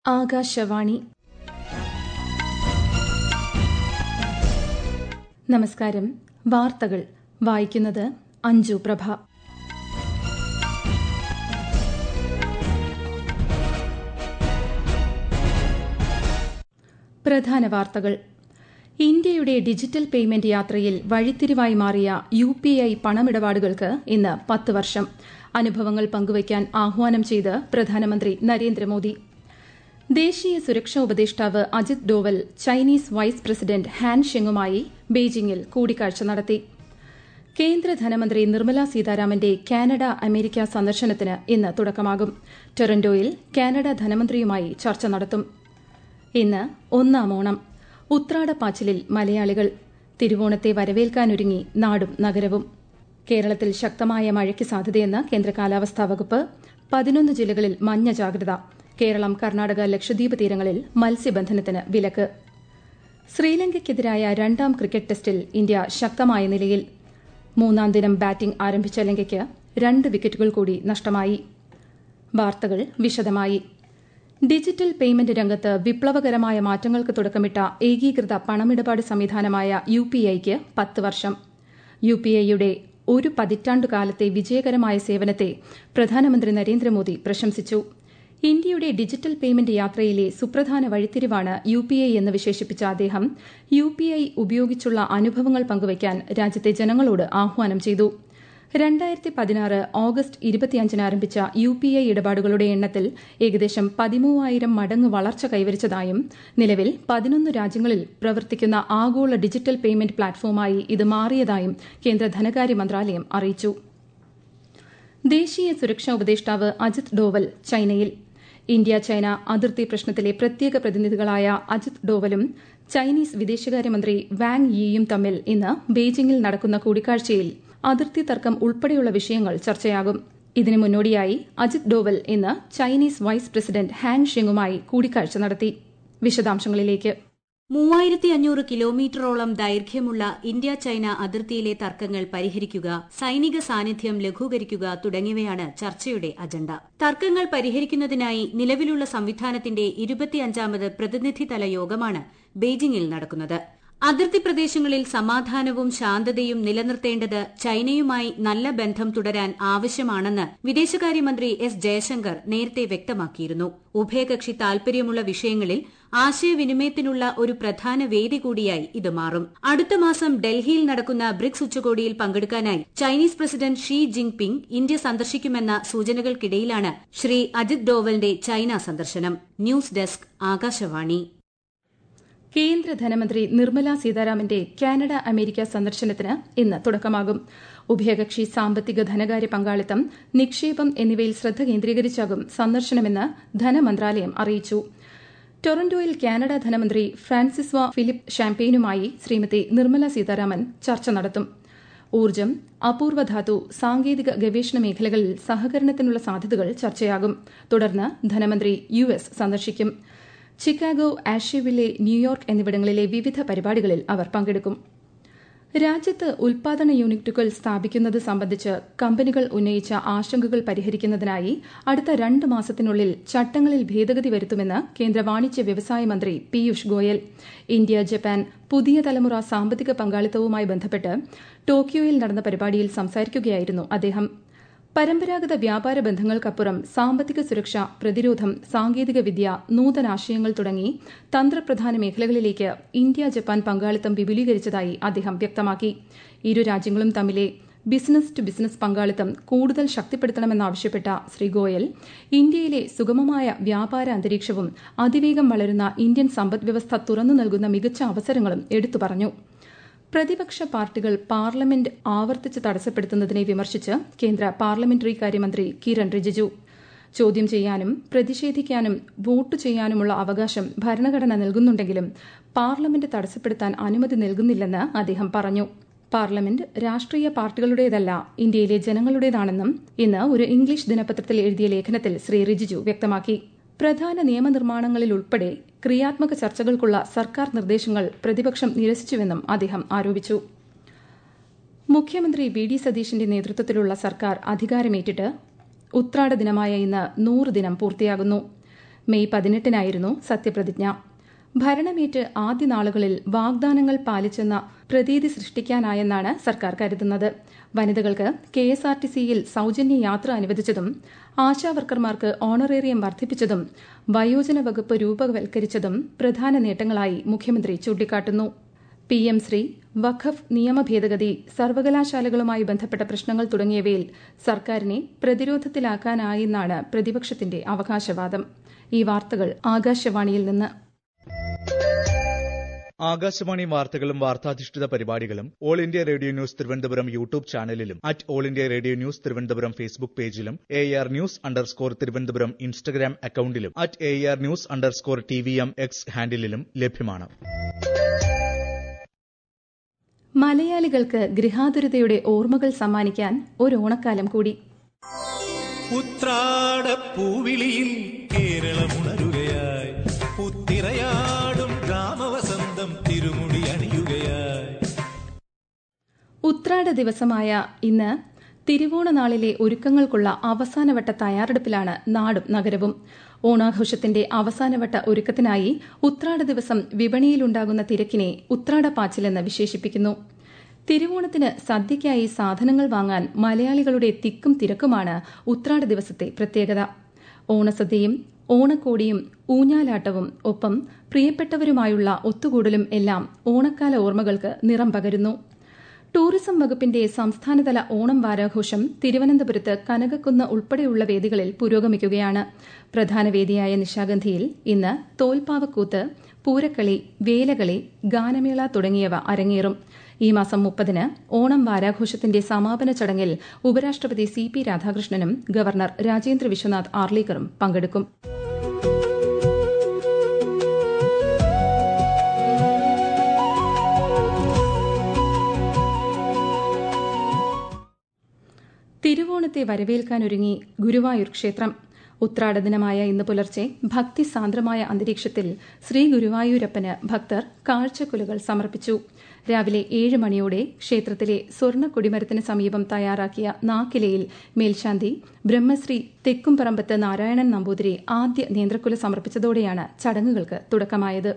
ആകാശവാണി നമസ്കാരം വാർത്തകൾ വായിക്കുന്നത് അഞ്ജു പ്രഭ പ്രധാന വാർത്തകൾ ഇന്ത്യയുടെ ഡിജിറ്റൽ പേയ്മെന്റ് യാത്രയിൽ വഴിത്തിരിവായി മാറിയ യു പി ഐ പണമിടപാടുകൾക്ക് ഇന്ന് പത്ത് വർഷം അനുഭവങ്ങൾ പങ്കുവയ്ക്കാൻ ആഹ്വാനം ചെയ്ത് പ്രധാനമന്ത്രി നരേന്ദ്രമോദി ദേശീയ സുരക്ഷാ ഉപദേഷ്ടാവ് Ajit Doval Chinese vice president Han ഷെങ്ങുമായി ബെയ്ജിംഗിൽ കൂടിക്കാഴ്ച നടത്തി കേന്ദ്ര ധനമന്ത്രി നിർമ്മല സീതാരാമന്റെ കാനഡ അമേരിക്ക സന്ദർശനത്തിന് ഇന്ന് തുടക്കമാകും ടൊറന്റോയിൽ കാനഡ ധനമന്ത്രിയുമായി ചർച്ച നടത്തും ഇന്ന് ഒന്നാം ഓണം ഉത്രാടപ്പാച്ചിലിൽ മലയാളികൾ തിരുവോണത്തെ വരവേൽക്കാനൊരുങ്ങി നാടും നഗരവും കേരളത്തിൽ ശക്തമായ മഴയ്ക്ക് സാധ്യതയെന്ന് കേന്ദ്ര കാലാവസ്ഥാ വകുപ്പ് പതിനൊന്ന് ജില്ലകളിൽ മഞ്ഞ ജാഗ്രത കേരളം കർണാടക ലക്ഷദ്വീപ് തീരങ്ങളിൽ മത്സ്യബന്ധനത്തിന് വിലക്ക് ശ്രീലങ്കയ്ക്കെതിരായ രണ്ടാം ക്രിക്കറ്റ് ടെസ്റ്റിൽ ഇന്ത്യ ശക്തമായ നിലയിൽ മൂന്നാം ദിനം ബാറ്റിംഗ് ആരംഭിച്ച ലങ്കയ്ക്ക് രണ്ട് വിക്കറ്റുകൾ കൂടി നഷ്ടമായി വാർത്തകൾ വിശദമായി ഡിജിറ്റൽ പേയ്മെന്റ് രംഗത്ത് വിപ്ലവകരമായ മാറ്റങ്ങൾക്ക് തുടക്കമിട്ട ഏകീകൃത പണമിടപാട് സംവിധാനമായ യു പി ഐക്ക് പത്ത് വർഷം യു പി ഐയുടെ ഒരു പതിറ്റാണ്ടുകാലത്തെ വിജയകരമായ സേവനത്തെ പ്രധാനമന്ത്രി നരേന്ദ്രമോദി പ്രശംസിച്ചു ഇന്ത്യയുടെ ഡിജിറ്റൽ പേയ്മെന്റ് യാത്രയിലെ സുപ്രധാന വഴിത്തിരിവാണ് യു പി ഐ എന്ന് വിശേഷിപ്പിച്ച അദ്ദേഹം യു പി ഐ ഉപയോഗിച്ചുള്ള അനുഭവങ്ങൾ പങ്കുവയ്ക്കാൻ രാജ്യത്തെ ജനങ്ങളോട് ആഹ്വാനം ചെയ്തു രണ്ടായിരത്തി പതിനാറ് ഓഗസ്റ്റ് ഇരുപത്തിയഞ്ചിന് ആരംഭിച്ച യു പി ഐ ഇടപാടുകളുടെ എണ്ണത്തിൽ ഏകദേശം പതിമൂവായിരം മടങ്ങ് വളർച്ച കൈവരിച്ചതായും നിലവിൽ പതിനൊന്ന് രാജ്യങ്ങളിൽ പ്രവർത്തിക്കുന്ന ആഗോള ഡിജിറ്റൽ പേയ്മെന്റ് പ്ലാറ്റ്ഫോമായി ഇത് മാറിയതായും കേന്ദ്ര ധനകാര്യ മന്ത്രാലയം അറിയിച്ചു ദേശീയ സുരക്ഷാ ഉപദേഷ്ടാവ് അജിത് ഡോവൽ ചൈനയിൽ ഇന്ത്യ ചൈന അതിർത്തി പ്രശ്നത്തിലെ പ്രത്യേക പ്രതിനിധികളായ അജിത് ഡോവലും ചൈനീസ് വിദേശകാര്യമന്ത്രി വാങ് യിയും തമ്മിൽ ഇന്ന് ബെയ്ജിംഗിൽ നടക്കുന്ന കൂടിക്കാഴ്ചയിൽ അതിർത്തി തർക്കം ഉൾപ്പെടെയുള്ള വിഷയങ്ങൾ ചർച്ചയാകും ഇതിനു മുന്നോടിയായി അജിത് ഡോവൽ ഇന്ന് ചൈനീസ് വൈസ് പ്രസിഡന്റ് ഹാൻ ഷെങ്ങുമായി കൂടിക്കാഴ്ച നടത്തി വിശദാംശങ്ങളിലേക്ക് മൂവായിരത്തി അഞ്ഞൂറ് കിലോമീറ്ററോളം ദൈർഘ്യമുള്ള ഇന്ത്യ ചൈന അതിർത്തിയിലെ തർക്കങ്ങൾ പരിഹരിക്കുക സൈനിക സാന്നിധ്യം ലഘൂകരിക്കുക തുടങ്ങിയവയാണ് ചർച്ചയുടെ അജണ്ട തർക്കങ്ങൾ പരിഹരിക്കുന്നതിനായി നിലവിലുള്ള സംവിധാനത്തിന്റെ ഇരുപത്തിയഞ്ചാമത് പ്രതിനിധിതല യോഗമാണ് ബെയ്ജിംഗിൽ നടക്കുന്നത് അതിർത്തി പ്രദേശങ്ങളിൽ സമാധാനവും ശാന്തതയും നിലനിർത്തേണ്ടത് ചൈനയുമായി നല്ല ബന്ധം തുടരാൻ ആവശ്യമാണെന്ന് വിദേശകാര്യമന്ത്രി എസ് ജയശങ്കർ നേരത്തെ വ്യക്തമാക്കിയിരുന്നു ഉഭയകക്ഷി താൽപര്യമുള്ള വിഷയങ്ങളിൽ ആശയവിനിമയത്തിനുള്ള ഒരു പ്രധാന വേദി കൂടിയായി ഇത് മാറും അടുത്ത മാസം ഡൽഹിയിൽ നടക്കുന്ന ബ്രിക്സ് ഉച്ചകോടിയിൽ പങ്കെടുക്കാനായി Chinese president Xi Jinping India സന്ദർശിക്കുമെന്ന സൂചനകൾക്കിടയിലാണ് ശ്രീ അജിത് ഡോവലിന്റെ ചൈന സന്ദർശനം ന്യൂസ് ഡെസ്ക് ആകാശവാണി കേന്ദ്ര ധനമന്ത്രി നിർമ്മല സീതാരാമന്റെ കാനഡ അമേരിക്ക സന്ദർശനത്തിന് ഇന്ന് തുടക്കമാകും ഉഭയകക്ഷി സാമ്പത്തിക ധനകാര്യ പങ്കാളിത്തം നിക്ഷേപം എന്നിവയിൽ ശ്രദ്ധ കേന്ദ്രീകരിച്ചാകും സന്ദർശനമെന്ന് ധനമന്ത്രാലയം അറിയിച്ചു ടൊറന്റോയിൽ കാനഡ ധനമന്ത്രി ഫ്രാൻസിസ്വ ഫിലിപ്പ് ഷാംപെയിനുമായി ശ്രീമതി നിർമ്മല സീതാരാമൻ ചർച്ച നടത്തും ഊർജ്ജം അപൂർവധാതു സാങ്കേതിക ഗവേഷണ മേഖലകളിൽ സഹകരണത്തിനുള്ള സാധ്യതകൾ ചർച്ചയാകും തുടർന്ന് ധനമന്ത്രി യു എസ് സന്ദർശിക്കും ചിക്കാഗോ ആഷ്യവില്ലെ ന്യൂയോർക്ക് എന്നിവിടങ്ങളിലെ വിവിധ പരിപാടികളിൽ അവർ പങ്കെടുക്കും രാജ്യത്ത് ഉൽപാദന യൂണിറ്റുകൾ സ്ഥാപിക്കുന്നത് സംബന്ധിച്ച് കമ്പനികൾ ഉന്നയിച്ച ആശങ്കകൾ പരിഹരിക്കുന്നതിനായി അടുത്ത രണ്ട് മാസത്തിനുള്ളിൽ ചട്ടങ്ങളിൽ ഭേദഗതി വരുത്തുമെന്ന് കേന്ദ്ര വാണിജ്യ വ്യവസായ മന്ത്രി പീയൂഷ് ഗോയൽ ഇന്ത്യ ജപ്പാൻ പുതിയ തലമുറ സാമ്പത്തിക പങ്കാളിത്തവുമായി ബന്ധപ്പെട്ട് ടോക്കിയോയിൽ നടന്ന പരിപാടിയിൽ സംസാരിക്കുകയായിരുന്നു അദ്ദേഹം പരമ്പരാഗത വ്യാപാര ബന്ധങ്ങൾക്കപ്പുറം സാമ്പത്തിക സുരക്ഷ പ്രതിരോധം സാങ്കേതികവിദ്യ നൂതനാശയങ്ങൾ തുടങ്ങി തന്ത്രപ്രധാന മേഖലകളിലേക്ക് ഇന്ത്യ ജപ്പാൻ പങ്കാളിത്തം വിപുലീകരിച്ചതായി അദ്ദേഹം വ്യക്തമാക്കി ഇരു രാജ്യങ്ങളും തമ്മിലെ ബിസിനസ് ടു ബിസിനസ് പങ്കാളിത്തം കൂടുതൽ ശക്തിപ്പെടുത്തണമെന്നാവശ്യപ്പെട്ട ശ്രീ ഗോയൽ ഇന്ത്യയിലെ സുഗമമായ വ്യാപാര അന്തരീക്ഷവും അതിവേഗം വളരുന്ന ഇന്ത്യൻ സമ്പദ്വ്യവസ്ഥ തുറന്നു നൽകുന്ന മികച്ച അവസരങ്ങളും എടുത്തു പറഞ്ഞു പ്രതിപക്ഷ പാർട്ടികൾ പാർലമെന്റ് ആവർത്തിച്ച് തടസ്സപ്പെടുത്തുന്നതിനെ വിമർശിച്ച് കേന്ദ്ര പാർലമെന്ററി കാര്യമന്ത്രി കിരൺ റിജിജു ചോദ്യം ചെയ്യാനും പ്രതിഷേധിക്കാനും വോട്ട് ചെയ്യാനുമുള്ള അവകാശം ഭരണഘടന നൽകുന്നുണ്ടെങ്കിലും പാർലമെന്റ് തടസ്സപ്പെടുത്താൻ അനുമതി നൽകുന്നില്ലെന്ന് അദ്ദേഹം പറഞ്ഞു പാർലമെന്റ് രാഷ്ട്രീയ പാർട്ടികളുടേതല്ല ഇന്ത്യയിലെ ജനങ്ങളുടേതാണെന്നും ഇന്ന് ഒരു ഇംഗ്ലീഷ് ദിനപത്രത്തിൽ എഴുതിയ ലേഖനത്തിൽ ശ്രീ റിജിജു വ്യക്തമാക്കി പ്രധാന നിയമനിർമ്മാണങ്ങളിൽ ഉൾപ്പെടെ ക്രിയാത്മക ചർച്ചകൾക്കുള്ള സർക്കാർ നിർദ്ദേശങ്ങൾ പ്രതിപക്ഷം നിരസിച്ചുവെന്നും അദ്ദേഹം ആരോപിച്ചു മുഖ്യമന്ത്രി വി ഡി സതീശിന്റെ നേതൃത്വത്തിലുള്ള സർക്കാർ അധികാരമേറ്റിട്ട് ഉത്രാട ദിനമായ ഇന്ന് നൂറ് ദിനം പൂർത്തിയാകുന്നു മെയ് പതിനെട്ടിനായിരുന്നു സത്യപ്രതിജ്ഞ ഭരണമേറ്റ് ആദ്യ നാളുകളിൽ വാഗ്ദാനങ്ങൾ പാലിച്ചെന്ന പ്രതീതി സൃഷ്ടിക്കാനായെന്നാണ് സർക്കാർ കരുതുന്നത് വനിതകൾക്ക് കെ എസ് ആർ ടി സിയിൽ സൌജന്യ യാത്ര അനുവദിച്ചതും ആശാവർക്കർമാർക്ക് ഓണറേറിയം വർദ്ധിപ്പിച്ചതും വയോജന വകുപ്പ് രൂപവൽക്കരിച്ചതും പ്രധാന നേട്ടങ്ങളായി മുഖ്യമന്ത്രി ചൂണ്ടിക്കാട്ടുന്നു പി എം ശ്രീ വഖഫ് നിയമ ഭേദഗതി സർവകലാശാലകളുമായി ബന്ധപ്പെട്ട പ്രശ്നങ്ങൾ തുടങ്ങിയവയിൽ സർക്കാരിനെ പ്രതിരോധത്തിലാക്കാനായെന്നാണ് പ്രതിപക്ഷത്തിന്റെ അവകാശവാദം ഈ വാർത്തകൾ ആകാശവാണിയിൽ നിന്ന് ആകാശവാണി വാർത്തകളും വാർത്താധിഷ്ഠിത പരിപാടികളും All India Radio news Thiruvananthapuram YouTube ചാനലിലും at All India Radio news Thiruvananthapuram Facebook പേജിലും A R news underscore Thiruvananthapuram Instagram അക്കൌണ്ടിലും at A R news underscore T V M X ഹാൻഡിലും ലഭ്യമാണ് മലയാളികൾക്ക് ഗൃഹാതുരതയുടെ ഓർമ്മകൾ സമ്മാനിക്കാൻ ഒരു ഓണക്കാലം കൂടി ഉത്രാടപ്പൂവിളിയിൽ കേരളമുണരുകയായി പുത്തിറയാടും ഗ്രാമവസന്തം തിരുമുടി അണിയുകയായി ഉത്രാട ദിവസമായ ഇന്ന് തിരുവോണനാളിലെ ഒരുക്കങ്ങൾക്കുള്ള അവസാനവട്ട തയ്യാറെടുപ്പിലാണ് നാടും നഗരവും ഓണാഘോഷത്തിന്റെ അവസാനവട്ട ഒരുക്കത്തിനായി ഉത്രാട ദിവസം വിപണിയിലുണ്ടാകുന്ന തിരക്കിനെ ഉത്രാടപ്പാച്ചിലെന്ന് വിശേഷിപ്പിക്കുന്നു തിരുവോണത്തിന് സദ്യയ്ക്കായി സാധനങ്ങൾ വാങ്ങാൻ മലയാളികളുടെ തിക്കും തിരക്കുമാണ് ഉത്രാട ദിവസത്തെ പ്രത്യേകത ഓണസദ്യയും ഓണക്കോടിയും ഊഞ്ഞാലാട്ടവും ഒപ്പം പ്രിയപ്പെട്ടവരുമായുള്ള ഒത്തുകൂടലും എല്ലാം ഓണക്കാല ഓർമ്മകൾക്ക് നിറം പകരുന്നു ടൂറിസം വകുപ്പിന്റെ സംസ്ഥാനതല ഓണം വാരാഘോഷം തിരുവനന്തപുരത്ത് കനകക്കുന്ന് ഉൾപ്പെടെയുള്ള വേദികളിൽ പുരോഗമിക്കുകയാണ് പ്രധാന വേദിയായ നിശാഗന്ധിയിൽ ഇന്ന് തോൽപ്പാവക്കൂത്ത് പൂരക്കളി വേലകളി ഗാനമേള തുടങ്ങിയവ അരങ്ങേറും ഈ മാസം മുപ്പതിന് ഓണം വാരാഘോഷത്തിന്റെ സമാപന ചടങ്ങിൽ ഉപരാഷ്ട്രപതി സി പി രാധാകൃഷ്ണനും ഗവർണർ രാജേന്ദ്ര വിശ്വനാഥ് ആർലേക്കറും പങ്കെടുക്കും തിരുവോണത്തെ വരവേൽക്കാനൊരുങ്ങി ഗുരുവായൂർ ക്ഷേത്രം ഉത്രാട ദിനമായ ഇന്ന് പുലർച്ചെ ഭക്തിസാന്ദ്രമായ അന്തരീക്ഷത്തിൽ ശ്രീ ഗുരുവായൂരപ്പന് ഭക്തർ കാഴ്ചക്കുലകൾ സമർപ്പിച്ചു രാവിലെ ഏഴ് മണിയോടെ ക്ഷേത്രത്തിലെ സ്വർണ്ണ കൊടിമരത്തിന് സമീപം തയ്യാറാക്കിയ നാക്കിലയിൽ മേൽശാന്തി ബ്രഹ്മശ്രീ തെക്കുംപറമ്പത്ത് നാരായണൻ നമ്പൂതിരി ആദ്യ നേന്ത്രക്കുല സമർപ്പിച്ചതോടെയാണ് ചടങ്ങുകൾക്ക് തുടക്കമായത്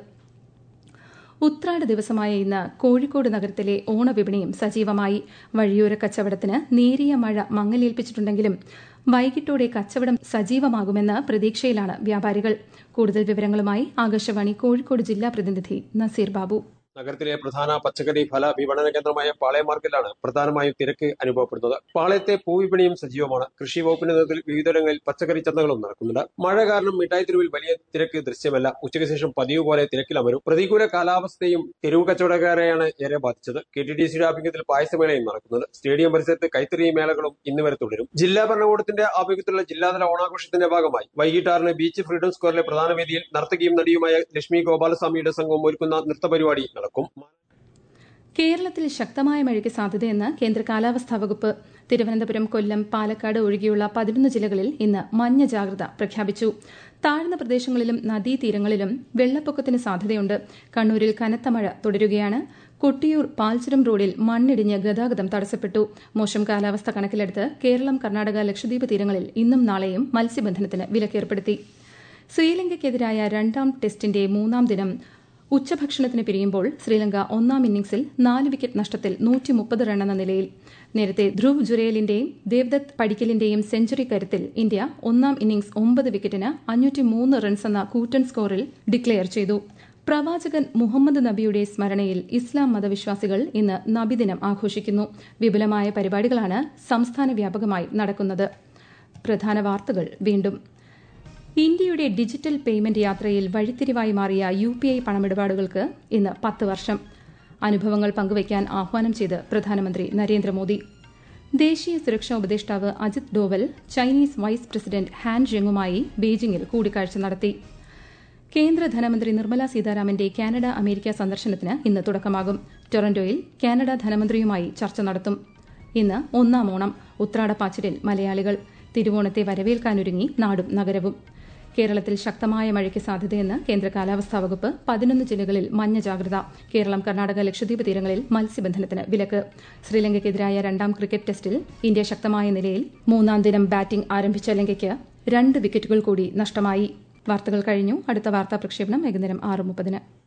ഉത്രാട ദിവസമായ ഇന്ന് കോഴിക്കോട് നഗരത്തിലെ ഓണവിപണിയും സജീവമായി വഴിയോര കച്ചവടത്തിന് നേരിയ മഴ മങ്ങലേൽപ്പിച്ചിട്ടുണ്ടെങ്കിലും വൈകിട്ടോടെ കച്ചവടം സജീവമാകുമെന്ന പ്രതീക്ഷയിലാണ് വ്യാപാരികൾ കൂടുതൽ വിവരങ്ങളുമായി ആകാശവാണി കോഴിക്കോട് ജില്ലാ പ്രതിനിധി നസീർ ബാബു നഗരത്തിലെ പ്രധാന പച്ചക്കറി ഫല വിപണന കേന്ദ്രമായ പാളയം മാർക്കറ്റിലാണ് പ്രധാനമായും തിരക്ക് അനുഭവപ്പെടുന്നത് പാളയത്തെ പൂവിപണിയും സജീവമാണ് കൃഷി വകുപ്പിന്റെ നേതൃത്വത്തിൽ വിവിധയിടങ്ങളിൽ പച്ചക്കറി ചന്തകളും നടക്കുന്നുണ്ട് മഴ കാരണം മിഠായി തെരുവിൽ വലിയ തിരക്ക് ദൃശ്യമല്ല ഉച്ചയ്ക്ക് ശേഷം പതിവ് പോലെ തിരക്കിലമരും പ്രതികൂല കാലാവസ്ഥയും തെരുവ് കച്ചവടക്കാരെയാണ് ഏറെ ബാധിച്ചത് കെ ടി ഡി സിയുടെ ആഭിമുഖ്യത്തിൽ പായസമേളയും നടക്കുന്നത് സ്റ്റേഡിയം പരിസരത്ത് കൈത്തറി മേളകളും ഇന്ന് വരെ തുടരും ജില്ലാ ഭരണകൂടത്തിന്റെ ആഭിമുഖ്യത്തിലുള്ള ജില്ലാതല ഓണാഘോഷത്തിന്റെ ഭാഗമായി വൈകിട്ട് ആറിന് ബീച്ച് ഫ്രീഡം സ്ക്വയറിലെ പ്രധാന വേദിയിൽ നർത്തകിയും നടിയുമായ ലക്ഷ്മി ഗോപാലസ്വാമിയുടെ സംഘവും ഒരുക്കുന്ന നൃത്തപരിപാടി നടക്കും കേരളത്തിൽ ശക്തമായ മഴയ്ക്ക് സാധ്യതയെന്ന് കേന്ദ്ര കാലാവസ്ഥാ വകുപ്പ് തിരുവനന്തപുരം കൊല്ലം പാലക്കാട് ഒഴികെയുള്ള പതിനൊന്ന് ജില്ലകളിൽ ഇന്ന് മഞ്ഞ ജാഗ്രത പ്രഖ്യാപിച്ചു താഴ്ന്ന പ്രദേശങ്ങളിലും നദീതീരങ്ങളിലും വെള്ളപ്പൊക്കത്തിന് സാധ്യതയുണ്ട് കണ്ണൂരിൽ കനത്ത മഴ തുടരുകയാണ് കൊട്ടിയൂർ പാൽച്ചുരം റോഡിൽ മണ്ണിടിഞ്ഞ് ഗതാഗതം തടസ്സപ്പെട്ടു മോശം കാലാവസ്ഥ കണക്കിലെടുത്ത് കേരളം കർണാടക ലക്ഷദ്വീപ് തീരങ്ങളിൽ ഇന്നും നാളെയും മത്സ്യബന്ധനത്തിന് വിലക്കേർപ്പെടുത്തി ശ്രീലങ്കയ്ക്കെതിരായ രണ്ടാം ടെസ്റ്റിന്റെ മൂന്നാം ദിനം ഉച്ചഭക്ഷണത്തിന് പിരിയുമ്പോൾ ശ്രീലങ്ക ഒന്നാം ഇന്നിംഗ്സിൽ നാല് വിക്കറ്റ് നഷ്ടത്തിൽ നൂറ്റി മുപ്പത് റണ്ണെന്ന നിലയിൽ നേരത്തെ ധ്രുവ് ജുരേലിന്റെയും ദേവ്ദത്ത് പടിക്കലിന്റെയും സെഞ്ചുറി കരുത്തിൽ ഇന്ത്യ ഒന്നാം ഇന്നിംഗ്സ് ഒമ്പത് വിക്കറ്റിന് അഞ്ഞൂറ്റി മൂന്ന് റൺസ് എന്ന കൂറ്റൻ സ്കോറിൽ ഡിക്ലെയർ ചെയ്തു പ്രവാചകൻ മുഹമ്മദ് നബിയുടെ സ്മരണയിൽ ഇസ്ലാം മതവിശ്വാസികൾ ഇന്ന് നബിദിനം ആഘോഷിക്കുന്നു വിപുലമായ പരിപാടികളാണ് സംസ്ഥാന വ്യാപകമായി നടക്കുന്നത് പ്രധാന വാർത്തകൾ വീണ്ടും ഇന്ത്യയുടെ ഡിജിറ്റൽ പേയ്മെന്റ് യാത്രയിൽ വഴിത്തിരിവായി മാറിയ യു പി ഐ പണമിടപാടുകൾക്ക് ഇന്ന് പത്ത് വർഷം അനുഭവങ്ങൾ പങ്കുവയ്ക്കാൻ ആഹ്വാനം ചെയ്ത് പ്രധാനമന്ത്രി നരേന്ദ്രമോദി ദേശീയ സുരക്ഷാ ഉപദേഷ്ടാവ് Ajit Doval Chinese vice president Han ജെങ്ങുമായി ബീജിംഗിൽ കൂടിക്കാഴ്ച നടത്തി കേന്ദ്ര ധനമന്ത്രി നിർമ്മല സീതാരാമന്റെ കാനഡ അമേരിക്ക സന്ദർശനത്തിന് ഇന്ന് തുടക്കമാകും ടൊറന്റോയിൽ കാനഡ ധനമന്ത്രിയുമായി ചർച്ച നടത്തും ഇന്ന് ഒന്നാം ഓണം ഉത്രാടപ്പാച്ചിലിൽ മലയാളികൾ തിരുവോണത്തെ വരവേൽക്കാനൊരുങ്ങി നാടും നഗരവും കേരളത്തിൽ ശക്തമായ മഴയ്ക്ക് സാധ്യതയെന്ന് കേന്ദ്ര കാലാവസ്ഥാ വകുപ്പ് പതിനൊന്ന് ജില്ലകളിൽ മഞ്ഞ ജാഗ്രത കേരളം കർണാടക ലക്ഷദ്വീപ് തീരങ്ങളിൽ മത്സ്യബന്ധനത്തിന് വിലക്ക് ശ്രീലങ്കയ്ക്കെതിരായ രണ്ടാം ക്രിക്കറ്റ് ടെസ്റ്റിൽ ഇന്ത്യ ശക്തമായ നിലയിൽ മൂന്നാം ദിനം ബാറ്റിംഗ് ആരംഭിച്ച ലങ്കയ്ക്ക് രണ്ട് വിക്കറ്റുകൾ കൂടി നഷ്ടമായി വാർത്തകൾ കഴിഞ്ഞു അടുത്ത വാർത്താ പ്രക്ഷേപണം വൈകുന്നേരം ആറ് മുപ്പതിന്